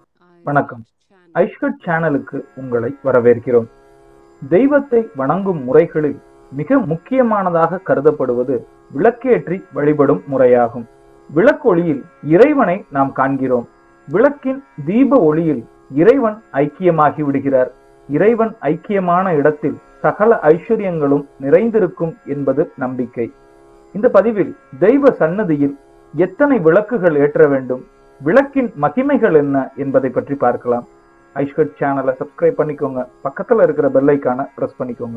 வணக்கம் ஐஷ்கட் சேனலுக்கு உங்களை வரவேற்கிறோம் தெய்வத்தை வணங்கும் முறைகளில் மிக முக்கியமானதாக கருதப்படுவது விளக்கேற்றி வழிபடும் முறையாகும் விளக்கொளியில் இறைவனை நாம் காண்கிறோம் விளக்கின் தீப ஒளியில் இறைவன் ஐக்கியமாகி விடுகிறார் இறைவன் ஐக்கியமான இடத்தில் சகல ஐஸ்வர்யங்களும் நிறைந்திருக்கும் என்பது நம்பிக்கை இந்த பதிவில் தெய்வ சன்னதியில் எத்தனை விளக்குகள் ஏற்ற வேண்டும் விளக்கின் மகிமைகள் என்ன என்பதை பற்றி பார்க்கலாம் ஐஷ்கட் சேனலை சப்ஸ்கிரைப் பண்ணிக்கோங்க பக்கத்துல இருக்கிற பெல் ஐக்கான பிரஸ் பண்ணிக்கோங்க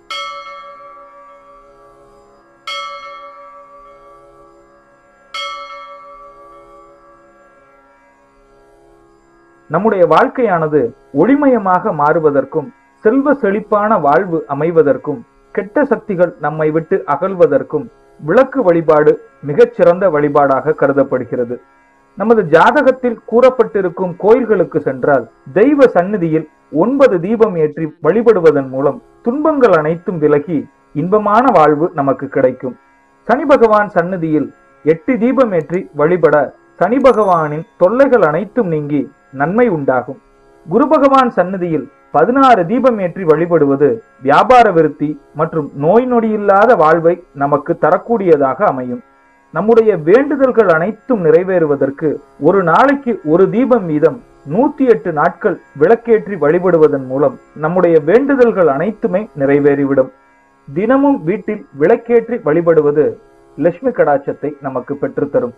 நம்முடைய வாழ்க்கையானது ஒளிமயமாக மாறுவதற்கும் செல்வ செழிப்பான வாழ்வு அமைவதற்கும் கெட்ட சக்திகள் நம்மை விட்டு அகல்வதற்கும் விளக்கு வழிபாடு மிகச்சிறந்த வழிபாடாக கருதப்படுகிறது நமது ஜாதகத்தில் கூறப்பட்டிருக்கும் கோயில்களுக்கு சென்றால் தெய்வ சந்நிதியில் ஒன்பது தீபம் ஏற்றி வழிபடுவதன் மூலம் துன்பங்கள் அனைத்தும் விலகி இன்பமான வாழ்வு நமக்கு கிடைக்கும் சனி பகவான் சந்நிதியில் எட்டு தீபம் ஏற்றி வழிபட சனி பகவானின் தொல்லைகள் அனைத்தும் நீங்கி நன்மை உண்டாகும் குரு பகவான் சந்நிதியில் பதினாறு தீபம் ஏற்றி வழிபடுவது வியாபார விருத்தி மற்றும் நோய் நொடியில்லாத வாழ்வை நமக்கு தரக்கூடியதாக அமையும் நம்முடைய வேண்டுதல்கள் அனைத்தும் நிறைவேறுவதற்கு ஒரு நாளைக்கு ஒரு தீபம் வீதம் நூத்தி எட்டு நாட்கள் விளக்கேற்றி வழிபடுவதன் மூலம் நம்முடைய வேண்டுதல்கள் அனைத்துமே நிறைவேறிவிடும் தினமும் வீட்டில் விளக்கேற்றி வழிபடுவது லட்சுமி கடாட்சத்தை நமக்கு பெற்றுத்தரும்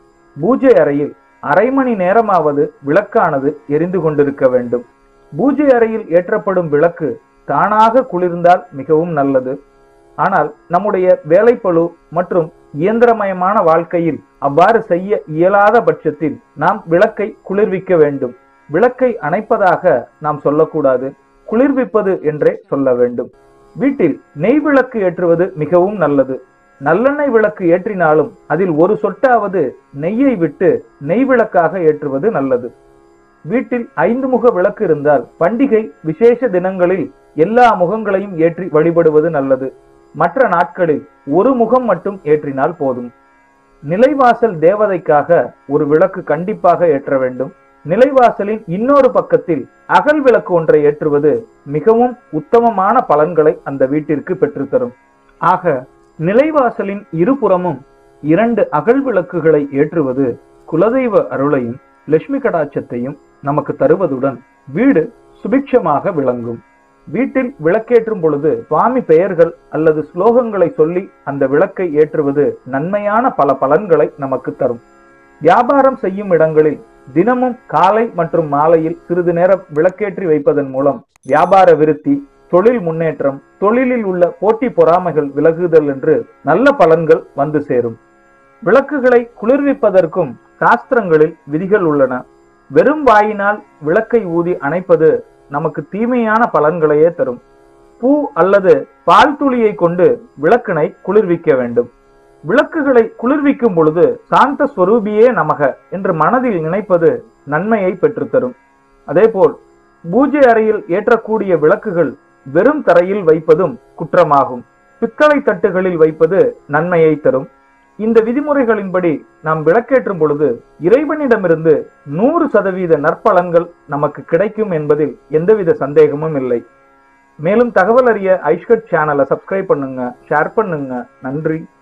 பூஜை அறையில் அரை மணி நேரமாவது விளக்கானது எரிந்து கொண்டிருக்க வேண்டும் பூஜை அறையில் ஏற்றப்படும் விளக்கு தானாக குளிர்ந்தால் மிகவும் நல்லது ஆனால் நம்முடைய வேலைப்பளு மற்றும் இயந்திரமயமான வாழ்க்கையில் அவ்வாறு செய்ய இயலாத பட்சத்தில் நாம் விளக்கை குளிர்விக்க வேண்டும் விளக்கை அணைப்பதாக நாம் சொல்லக்கூடாது குளிர்விப்பது என்றே சொல்ல வேண்டும் வீட்டில் நெய் விளக்கு ஏற்றுவது மிகவும் நல்லது நல்லெண்ணெய் விளக்கு ஏற்றினாலும் அதில் ஒரு சொட்டாவது நெய்யை விட்டு நெய் விளக்காக ஏற்றுவது நல்லது வீட்டில் ஐந்து முக விளக்கு இருந்தால் பண்டிகை விசேஷ தினங்களில் எல்லா முகங்களையும் ஏற்றி வழிபடுவது நல்லது மற்ற நாட்களில் ஒரு முகம் மட்டும் ஏற்றினால் போதும் நிலைவாசல் தேவதைக்காக ஒரு விளக்கு கண்டிப்பாக ஏற்ற வேண்டும் நிலைவாசலின் இன்னொரு பக்கத்தில் அகல் விளக்கு ஒன்றை ஏற்றுவது மிகவும் உத்தமமான பலன்களை அந்த வீட்டிற்கு பெற்றுத்தரும் ஆக நிலைவாசலின் இருபுறமும் இரண்டு அகல் விளக்குகளை ஏற்றுவது குலதெய்வ அருளையும் லட்சுமி கடாட்சத்தையும் நமக்கு தருவதுடன் வீடு சுபிக்ஷமாக விளங்கும் வீட்டில் விளக்கேற்றும் பொழுது சுவாமி பெயர்கள் அல்லது ஸ்லோகங்களை சொல்லி அந்த விளக்கை ஏற்றுவது நன்மையான பல பலன்களை நமக்கு தரும் வியாபாரம் செய்யும் இடங்களில் தினமும் காலை மற்றும் மாலையில் சிறிது நேரம் விளக்கேற்றி வைப்பதன் மூலம் வியாபார விருத்தி தொழில் முன்னேற்றம் தொழிலில் உள்ள போட்டி பொறாமைகள் விலகுதல் என்று நல்ல பலன்கள் வந்து சேரும் விளக்குகளை குளிர்விப்பதற்கும் சாஸ்திரங்களில் விதிகள் உள்ளன வெறும் வாயினால் விளக்கை ஊதி அணைப்பது நமக்கு தீமையான பலன்களையே தரும் பூ அல்லது பால் துளியை கொண்டு விளக்கினை குளிர்விக்க வேண்டும் விளக்குகளை குளிர்விக்கும் பொழுது சாந்த ஸ்வரூபியே நமக என்று மனதில் நினைப்பது நன்மையை பெற்றுத்தரும் அதேபோல் பூஜை அறையில் ஏற்றக்கூடிய விளக்குகள் வெறும் தரையில் வைப்பதும் குற்றமாகும் பித்தளை தட்டுகளில் வைப்பது நன்மையை தரும் இந்த விதிமுறைகளின்படி நாம் விளக்கேற்றும் பொழுது இறைவனிடமிருந்து நூறு சதவீத நற்பலன்கள் நமக்கு கிடைக்கும் என்பதில் எந்தவித சந்தேகமும் இல்லை மேலும் தகவல் அறிய ஐஷ்கட் சேனலை சப்ஸ்கிரைப் பண்ணுங்க ஷேர் பண்ணுங்க நன்றி